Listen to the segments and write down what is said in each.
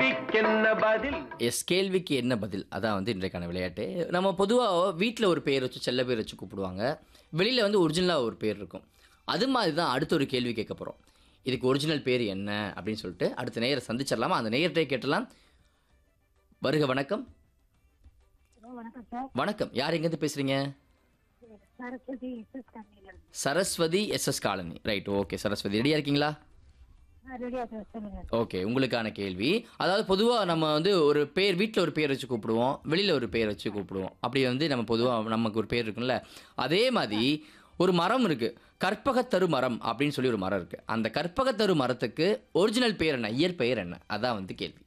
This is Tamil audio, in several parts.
கேள்விக்கென்ன பதில் எஸ் கேள்விக்கு என்ன பதில் அதான் வந்து இன்றைக்கான விளையாட்டு நம்ம பொதுவாக வீட்டில் ஒரு பேர் வச்சு செல்ல பேர் வச்சு கூப்பிடுவாங்க வெளியில் வந்து ஒரிஜினலாக ஒரு பேர் இருக்கும் அது மாதிரி தான் அடுத்த ஒரு கேள்வி கேட்க போகிறோம் இதுக்கு ஒரிஜினல் பேர் என்ன அப்படின்னு சொல்லிட்டு அடுத்த நேயரை சந்திச்சிடலாமா அந்த நேயர்கிட்டே கேட்டலாம் வருக வணக்கம் ஹலோ வணக்கம் சார் வணக்கம் யார் எங்கேருந்து பேசுகிறீங்க சரஸ்வதி எஸ்எஸ் கம்பெனியில் Saraswathi SS colony right okay Saraswathi ரெடியாக இருக்கீங்களா ரெடியாக சார் சொல்லுங்க ஓகே உங்களுக்கான கேள்வி அதாவது பொதுவாக நம்ம வந்து ஒரு பேர் வீட்டில் ஒரு பேர் வச்சு கூப்பிடுவோம் வெளியில் ஒரு பேர் வச்சு கூப்பிடுவோம் அப்படி வந்து நம்ம பொதுவாக நமக்கு ஒரு பேர் இருக்குல்ல அதே மாதிரி ஒரு மரம் இருக்கு கற்பகத்தரு மரம் அப்படின்னு சொல்லி ஒரு மரம் இருக்கு அந்த கற்பகத்தரு மரத்துக்கு ஒரிஜினல் பேர் என்ன இயற்பெயர் என்ன அதான் வந்து கேள்வி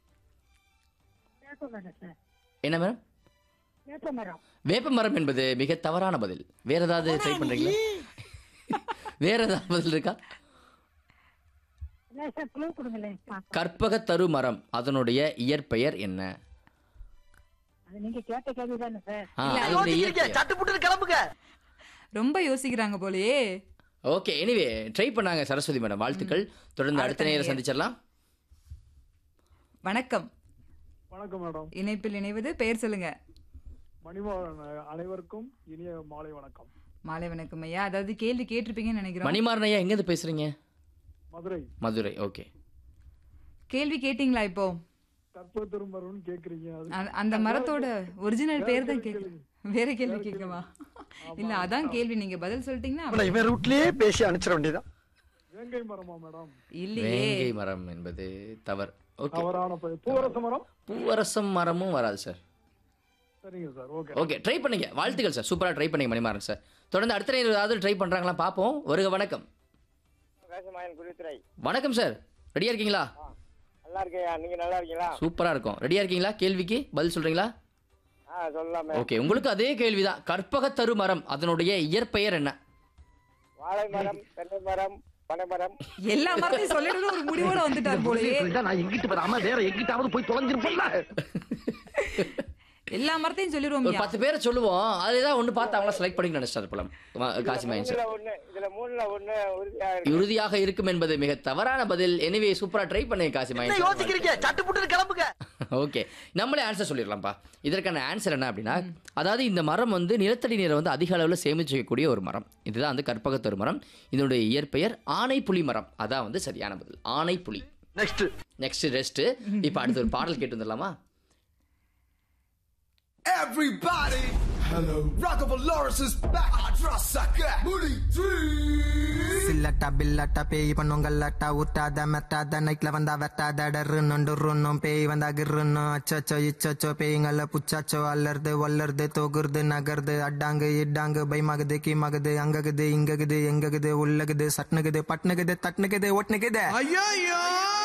வேப்ப மரம் சார் என்ன மேடம் வேப்ப மரம் வேப்ப மரம் என்பது மிக தவறான பதில் வேற ஏதாவது ட்ரை பண்றீங்களா வேற ஏதாவது பதில் இருக்கா இல்லை சார் க்ளூ கொடுங்களேன் பார்க்கலாம். கற்பகத்தரு மரம் அதனுடைய இயற்பெயர் என்ன அது நீங்க கேட்ட கேள்வி தானே சார் ஆ, அதனுடைய இயற்பெயர் சட்டுப்புட்டு கிளம்புங்க ரொம்ப யோசிக்கிறாங்க போலயே ஓகே எனிவே ட்ரை பண்ணாங்க சரஸ்வதி மேடம் வாழ்த்துக்கள் தொடர்ந்து அடுத்த அடுத்த நேரம் நேயர். சந்திச்சிடலாம் வணக்கம் வணக்கம் மேடம் இணைப்பில் இணைவது பெயர் சொல்லுங்க மணிமோகன் அனைவருக்கும் இனிய மாலை வணக்கம் மாலை வணக்கம் ஐயா அதாவது கேள்வி கேட்டிருப்பீங்கன்னு நினைக்கிறோம் மணிமாறன் ஐயா எங்கேருந்து பேசுறீங்க மதுரை மதுரை ஓகே கேள்வி கேட்டிங்களா இப்போ கற்ப திரும்பருன்னு கேக்குறீங்க அது அ- அந்த மரத்தோட ஒரிஜினல் பேர் தான் கேட்க வேற கேள்வி கேட்கவா இல்ல அதான் கேள்வி நீங்க பதில் சொல்லிட்டீங்கன்னா இவன் ரூட்லயே பேசி அனுப்பிச்சிட வேண்டியதான் வேங்கை மரமா மேடம் இல்லையே வேங்கை மரம் என்பது தவறு ஓகே தவறான பெயர் பூவரச மரம் பூவரசம் மரமும் வராது சார் சரிங்க சார் ஓகே ஓகே ட்ரை பண்ணீங்க வாழ்த்துக்கள் சார் சூப்பராக ட்ரை பண்ணீங்க மணிமாறன் சார் தொடர்ந்து அடுத்த நேரம் ஏதாவது ட்ரை பண்ணுறாங்களா பார்ப்போம் வருக வணக்கம் ஆகாசமாயன் குருத்துறை வணக்கம் சார் ரெடியாக இருக்கீங்களா நல்லா இருக்கேயா நீங்க நல்லா இருக்கீங்களா சூப்பராக இருக்கும் ரெடியாக இருக்கீங்களா கேள்விக்கு பதில் சொல்கிறீங்களா ஆ சொல்லலாமே ஓகே உங்களுக்கு அதே கேள்விதான் கற்பகத்தரு மரம் அதனுடைய இயற்பெயர் என்ன வாழை மரம் தென்னை மரம் பனை மரம் எல்லா மரத்தையும் சொல்லிட்டு ஒரு முடிவோட வந்துட்டார் போலயே நான் எங்கிட்டு வராம வேற எங்கிட்டாவது போய் தொலைஞ்சிருப்போம்ல எல்லா மரத்தையும் சொல்லிடுவோம் ஒரு ஐயா. பத்து பேரை சொல்லுவோம் அதுதான் ஒன்று பார்த்து அவங்கள செலக்ட் பண்ணி நினைச்சாரு போல காசி மயன் சார் மூணுல ஒண்ணு இதுல மூணுல ஒண்ணு உறுதியா இருக்கு இறுதியாக இருக்கும் என்பது மிக தவறான பதில் எனவே சூப்பரா ட்ரை பண்ணுங்க காசி மயன் யோசிக்கிறீங்க சட்டுப்புட்டு கிளம்புங்க ஓகே நம்மளே ஆன்சர் சொல்லிடலாம்ப்பா இதற்கான ஆன்சர் என்ன அப்படின்னா அதாவது இந்த மரம் வந்து நிலத்தடி நீரை வந்து அதிக அளவில் சேமிச்சு வைக்கக்கூடிய ஒரு மரம் இதுதான் வந்து கற்பகத்தொரு மரம் இதனுடைய இயற்பெயர் ஆனைப்புலி மரம் அதான் வந்து சரியான பதில் ஆனைப்புலி நெக்ஸ்ட் நெக்ஸ்ட் ரெஸ்ட் இப்போ அடுத்து ஒரு பாடல் கேட்டு வந்துடலாமா Everybody, hello. Rockable Lawrence is back. I trust sucker. Moody three. சில்லட்டா பில்லட்டா பேய் பண்ணுங்கல்லட்டா ஊட்டாத மெட்டாத நைட்ல வந்தா வெட்டாத டர்ருன்னு டுர்ருன்னும் பேய் வந்தா கிர்ருன்னும் அச்சச்சோ இச்சச்சோ பேய்ங்கள புச்சாச்சோ அல்லறது வல்லறது தொகுறது நகருது அட்டாங்கு இட்டாங்கு பயமாகுது கீமாகுது அங்ககுது இங்ககுது எங்ககுது உள்ளகுது சட்னுகுது பட்னுகுது தட்னுகுது ஒட்னுகுது Ayo,